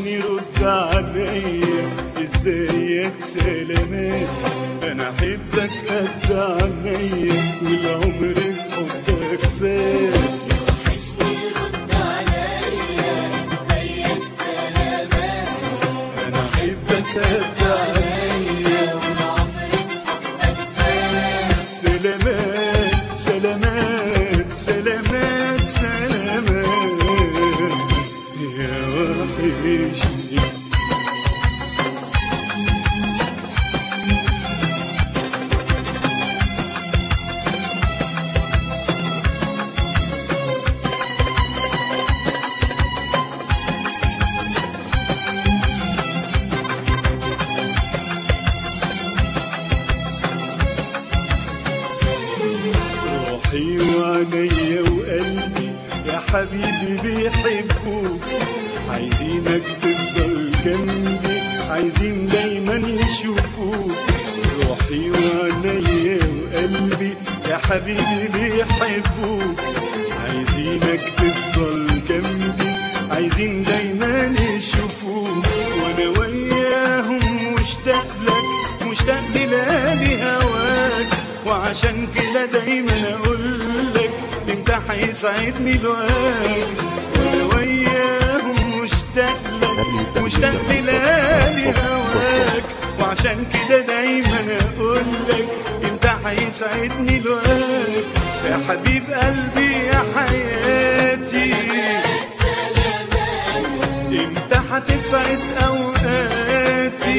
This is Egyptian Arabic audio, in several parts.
وحشني رد عليا ازيك سلامات انا احبك قد عينيا والعمر في حبك فات وحشني رد عليا ازيك سلامات انا احبك قد عينيا والعمر بحبك سلامات سلامات سلامات سلامات يا وحشني روحي وعينيا وقلبي يا حبيبي بيحبوك عايزينك تفضل جنبي عايزين دايما يشوفوك روحي وعينيا وقلبي يا حبيبي بيحبوك عايزينك تفضل جنبي عايزين دايما يشوفوك وانا وياهم مشتاق لك مشتاق لليالي هواك وعشان كده دايما اقول لك انت هيسعدني لواك وانا وياهم مشتاق لك مشتاق لليالي هواك وعشان كده دايما اقول لك انت هيسعدني لواك يا حبيب قلبي يا حياتي انت هتسعد اوقاتي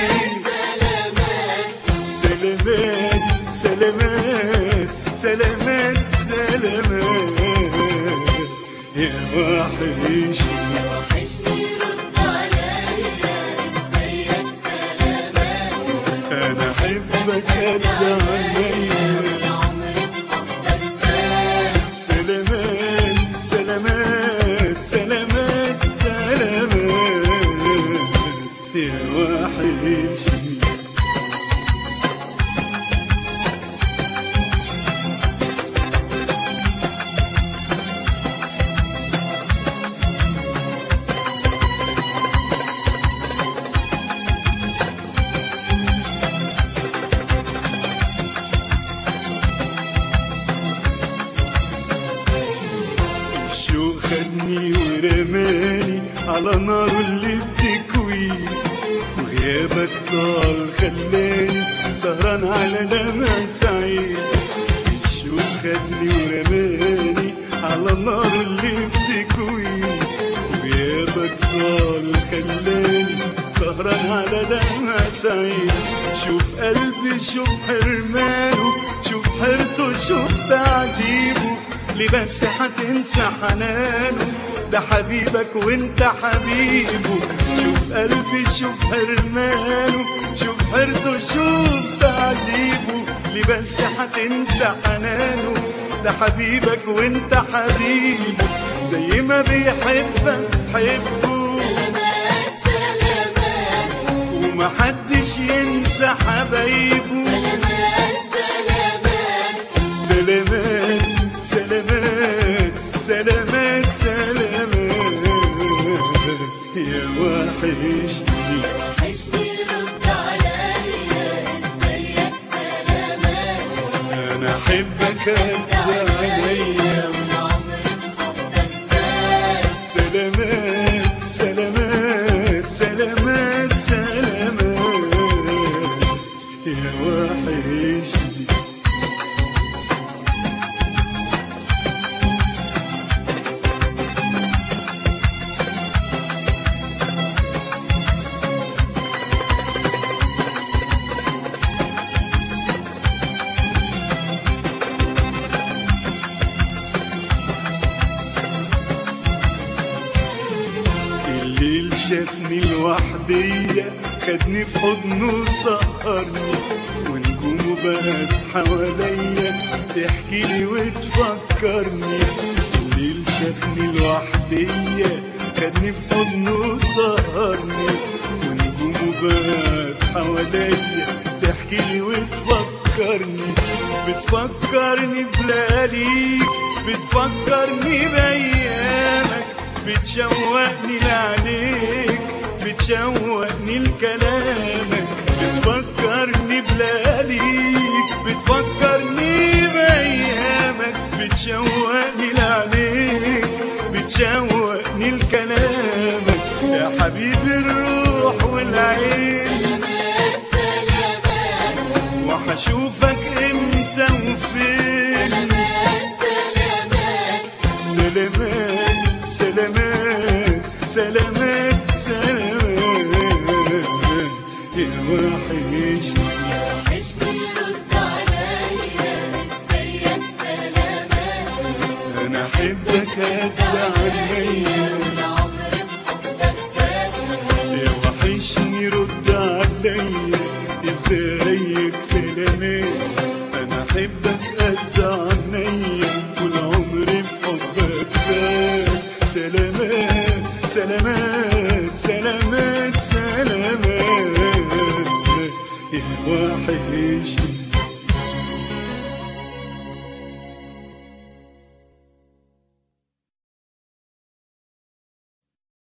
سلامات سلامات سلامات سلامات يا وحشني وحشني رد عليا ازيك سلامات انا احبك قد عينيا والعمر بحبك سلامات سلامات سلامات سلامات يا وحشني الشوق خدني ورماني على نار اللي بتكوي وغيابك طال خلاني سهران على دمعة عين الشوق خدني ورماني على النار اللي بتكوي وغيابك طال خلاني سهران على دمعة عين شوف قلبي شوف حرمانه شوف حيرته شوف تعذيبه ليه بس هتنسى حنانه ده حبيبك وانت حبيبه شوف قلبي شوف حرمانه شوف حيرته شوف تعذيبه ليه بس هتنسى حنانه ده حبيبك وانت حبيبه زي ما بيحبك حبه سلامات سلامات ومحدش ينسى حبايبه سلامات سلامات سلامات سلامات سلامات سلامات يا وحشني وحشني رد عليا ازيك سلامات انا احبك قد عينيا والعمر بحبك سلامات سلامات سلامات سلامات يا وحشني الليل شافني لوحدية خدني في حضنه سهرني ونجومه بقت حواليا تحكي لي وتفكرني الليل شافني لوحدية خدني في حضنه سهرني ونجومه بقت حواليا تحكي لي وتفكرني بتفكرني بلياليك بتفكرني بأيامك بتشوقني لعليك بتشوقني لكلامك بتفكرني بلياليك بتفكرني بأيامك بتشوقني لعليك بتشوقني لكلامك يا حبيبي الروح والعين سلامات وحشوفك امتى وفين سلامات سلامات سلامات سلامات سلامات يا وحشني وحشني رد عليا ازيك سلامات انا احبك قد عينيا العمر بحبك فات يا وحشني رد عليا ازيك سلامات انا احبك قد عينيا والعمر في حبك فات سلامات سلامات سلامات سلامات يا وحشني